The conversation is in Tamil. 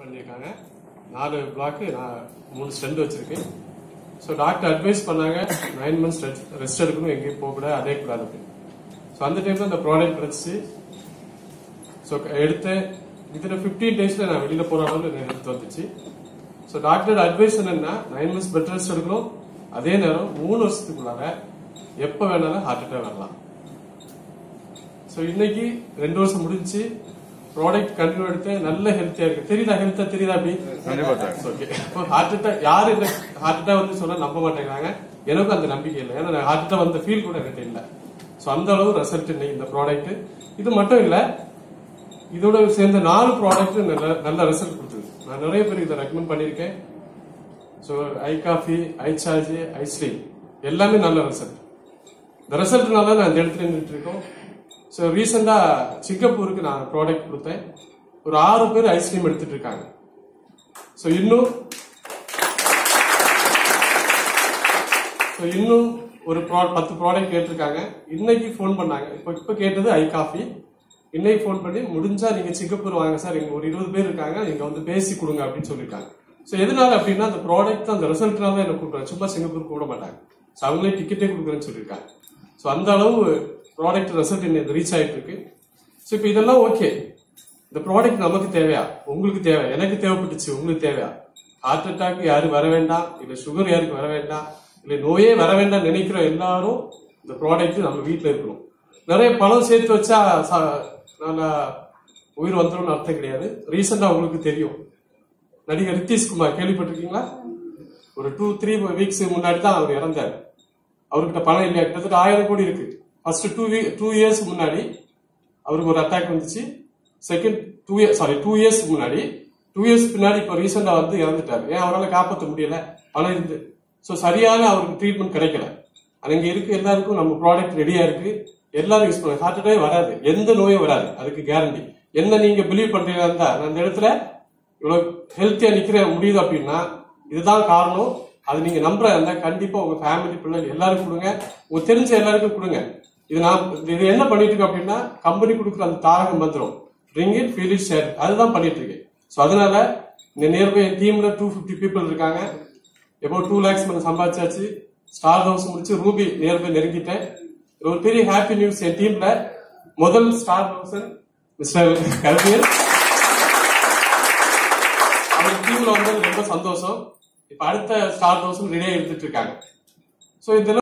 பண்ணியிருக்காங்க நாலு பிளாக்கு நான் மூணு ஸ்டெண்ட் வச்சிருக்கேன் ஸோ டாக்டர் அட்வைஸ் பண்ணாங்க நைன் மந்த்ஸ் ரெஸ்ட் எடுக்கணும் எங்கேயும் போகக்கூடாது அதே கூடாது அப்படின்னு ஸோ அந்த டைம்ல அந்த ப்ராடக்ட் கிடைச்சி ஸோ எடுத்தேன் இதில் ஃபிஃப்டீன் டேஸ்ல நான் வெளியில போற அளவுக்கு எனக்கு ஹெல்த் வந்துச்சு ஸோ டாக்டர் அட்வைஸ் என்னன்னா நைன் மந்த்ஸ் பெட் ரெஸ்ட் எடுக்கணும் அதே நேரம் மூணு வருஷத்துக்குள்ளார எப்போ வேணாலும் ஹார்ட் அட்டாக் வரலாம் ஸோ இன்னைக்கு ரெண்டு வருஷம் முடிஞ்சு ப்ராடக்ட் கண்டினியூ எடுத்து நல்ல ஹெல்த்தியா இருக்கு தெரியுதா ஹெல்த்தா தெரியுதா அப்படி கண்டிப்பா சார் ஓகே இப்போ ஹார்ட் அட்டாக் யாரு இந்த ஹார்ட் அட்டாக் வந்து சொன்னா நம்ப மாட்டேங்கிறாங்க எனக்கும் அந்த நம்பிக்கை இல்லை ஏன்னா ஹார்ட் அட்டாக் வந்த ஃபீல் கூட எனக்கு இல்லை ஸோ அந்த அளவு ரிசல்ட் இன்னைக்கு இந்த ப்ராடக்ட் இது மட்டும் இல்ல இதோட சேர்ந்த நாலு ப்ராடக்ட் நல்ல நல்ல ரிசல்ட் கொடுத்தது நான் நிறைய பேருக்கு இதை ரெக்கமெண்ட் பண்ணியிருக்கேன் so I coffee I charge I slim எல்லாமே நல்ல ரிசல்ட் இந்த ரிசல்ட்னால நான் இந்த இடத்துல நின்றுட்டு இருக்கோம் ஸோ ரீசெண்டா சிங்கப்பூருக்கு நான் ப்ராடக்ட் கொடுத்தேன் ஒரு ஆறு பேர் ஐஸ்கிரீம் எடுத்துட்டு இருக்காங்க ஸோ இன்னும் ஸோ இன்னும் ஒரு ப்ரா- பத்து ப்ராடக்ட் கேட்டிருக்காங்க இன்னைக்கு ஃபோன் பண்ணாங்க இப்போ இப்போ கேட்டது ஐ காஃபி இன்னைக்கு ஃபோன் பண்ணி முடிஞ்சா நீங்க சிங்கப்பூர் வாங்க சார் இங்க ஒரு இருபது பேர் இருக்காங்க நீங்க வந்து பேசி கொடுங்க அப்படின்னு சொல்லியிருக்காங்க ஸோ எதனால அப்படின்னா அந்த ப்ராடக்ட் அந்த ரிசல்ட்னால தான் எனக்கு கொடுக்குறாங்க சும்மா சிங்கப்பூர் கூட மாட்டாங்க ஸோ அவங்களே டிக்கெட்டே கொடுக்குறேன்னு சொல்லியிருக்காங்க ஸோ அந்த அளவு ப்ராடக்ட் ரிசல்ட் இன்னைக்கு ரீச் ஆயிட்டு இருக்கு ஸோ இப்போ இதெல்லாம் ஓகே இந்த ப்ராடக்ட் நமக்கு தேவையா உங்களுக்கு தேவை எனக்கு தேவைப்பட்டுச்சு உங்களுக்கு தேவையா ஹார்ட் அட்டாக் யாரும் வர வேண்டாம் இல்ல சுகர் யாருக்கு வர வேண்டாம் இல்ல நோயே வர வேண்டாம் நினைக்கிற எல்லாரும் இந்த ப்ராடக்ட் நம்ம வீட்ல இருக்கணும் நிறைய பணம் சேர்த்து வச்சா ச- நல்லா உயிர் வந்துரும்னு அர்த்தம் கிடையாது ரீசெண்டா உங்களுக்கு தெரியும் நடிகர் ரித்தீஷ்குமார் கேள்விப்பட்டிருக்கீங்களா ஒரு டூ த்ரீ வீக்ஸ் முன்னாடி தான் அவர் இறந்தார் அவர்கிட்ட பணம் இல்லையா கிட்டத்தட்ட ஆயிரம் கோடி இருக்கு first two week two years முன்னாடி அவருக்கு ஒரு அட்டாக் வந்துச்சு second two years sorry two years முன்னாடி டூ இயர்ஸ் பின்னாடி இப்போ ரீசெண்டா வந்து இறந்துட்டாரு ஏன் அவரால் காப்பாற்ற முடியல பணம் இருந்து ஸோ சரியான அவருக்கு ட்ரீட்மெண்ட் கிடைக்கல அது இங்க இருக்கு எல்லாருக்கும் நம்ம ப்ராடக்ட் ரெடியா இருக்கு எல்லாரும் யூஸ் பண்ணுங்க ஹார்ட் அட்டாக் வராது எந்த நோயும் வராது அதுக்கு கேரண்டி என்ன நீங்க பிலீவ் பண்றீங்களா இருந்தா நான் அந்த இடத்துல இவ்வளவு ஹெல்த்தியா நிக்கிற முடியுது அப்படின்னா இதுதான் காரணம் அது நீங்க நம்புறா இருந்தா கண்டிப்பா உங்க ஃபேமிலி பிள்ளைங்க எல்லாருக்கும் கொடுங்க உங்க தெரிஞ்ச எல்லாருக்கும் கொடுங்க இது நான் இது என்ன பண்ணிட்டு இருக்கேன் அப்படின்னா கம்பெனி கொடுக்குற அந்த தாரக மந்திரம் ring it feel it share அதுதான் பண்ணிட்டு இருக்கேன் ஸோ அதனால இந்த நியர்பை டீம்ல டூ ஃபிஃப்டி பீப்புள் இருக்காங்க எபோ டூ லேக்ஸ் மேல சம்பாதிச்சாச்சு ஸ்டார் ஹவுஸ் முடிச்சு ரூபி நியர்பை நெருங்கிட்டேன் இது ஒரு பெரிய ஹாப்பி நியூஸ் என் டீம்ல முதல் ஸ்டார் ஹவுசன் மிஸ்டர் கல்வியல் அவர் டீம்ல வந்தது ரொம்ப சந்தோஷம் இப்ப அடுத்த ஸ்டார் ஹவுசன் ரெடியா எடுத்துட்டு இருக்காங்க ஸோ இதெல்லாம்